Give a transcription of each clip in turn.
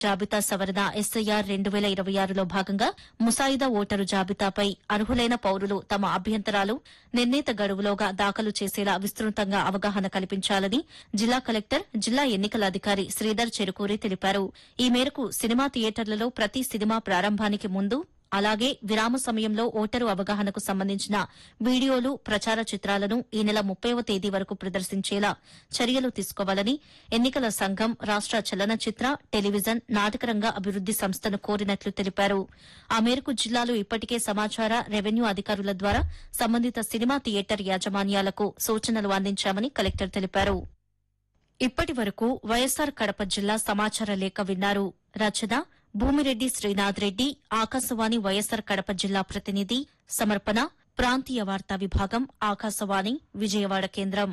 జాబితా సవరణ ఎస్ఐఆర్ రెండు వేల ఇరవై ఆరులో భాగంగా ముసాయిదా ఓటరు జాబితాపై అర్హులైన పౌరులు తమ అభ్యంతరాలు నిర్ణీత గడువులోగా దాఖలు చేసేలా విస్తృతంగా అవగాహన కల్పించాలని జిల్లా కలెక్టర్ జిల్లా ఎన్నికల అధికారి శ్రీధర్ చెరుకూరి తెలిపారు ఈ మేరకు సినిమా థియేటర్లలో ప్రతి సినిమా ప్రారంభానికి ముందు అలాగే విరామ సమయంలో ఓటరు అవగాహనకు సంబంధించిన వీడియోలు ప్రచార చిత్రాలను ఈ నెల ముప్పైవ తేదీ వరకు ప్రదర్శించేలా చర్యలు తీసుకోవాలని ఎన్నికల సంఘం రాష్ట చలనచిత్ర టెలివిజన్ నాటకరంగ అభివృద్ది సంస్థను కోరినట్లు తెలిపారు ఆ మేరకు జిల్లాలో ఇప్పటికే సమాచార రెవెన్యూ అధికారుల ద్వారా సంబంధిత సినిమా థియేటర్ యాజమాన్యాలకు సూచనలు అందించామని కలెక్టర్ తెలిపారు ఇప్పటి వరకు వైఎస్సార్ కడప జిల్లా సమాచార లేఖ విన్నారు రచన భూమిరెడ్డి శ్రీనాథ్ రెడ్డి ఆకాశవాణి వైఎస్సార్ కడప జిల్లా ప్రతినిధి సమర్పణ ప్రాంతీయ వార్తా విభాగం ఆకాశవాణి విజయవాడ కేంద్రం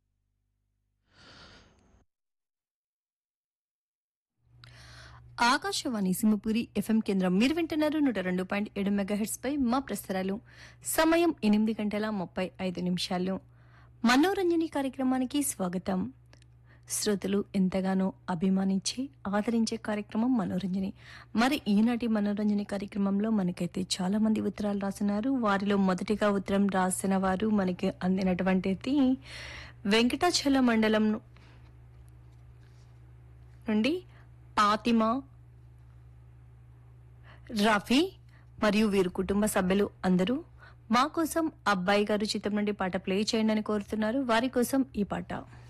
ఆకాశవాణి సింహపురి ఎఫ్ఎం కేంద్రం మీరు వింటున్నారు నూట రెండు పాయింట్ ఏడు మెగాహెట్స్ పై మా ప్రసారాలు సమయం ఎనిమిది గంటల ముప్పై ఐదు నిమిషాలు మనోరంజని కార్యక్రమానికి స్వాగతం శ్రోతలు ఎంతగానో అభిమానించి ఆదరించే కార్యక్రమం మనోరంజని మరి ఈనాటి మనోరంజని కార్యక్రమంలో మనకైతే చాలా మంది ఉత్తరాలు రాస్తున్నారు వారిలో మొదటిగా ఉత్తరం రాసిన వారు మనకి అందినటువంటిది వెంకటాచల మండలం నుండి ఫాతిమా రఫీ మరియు వీరి కుటుంబ సభ్యులు అందరూ మా కోసం అబ్బాయి గారు చిత్రం నుండి పాట ప్లే చేయండి అని కోరుతున్నారు వారి కోసం ఈ పాట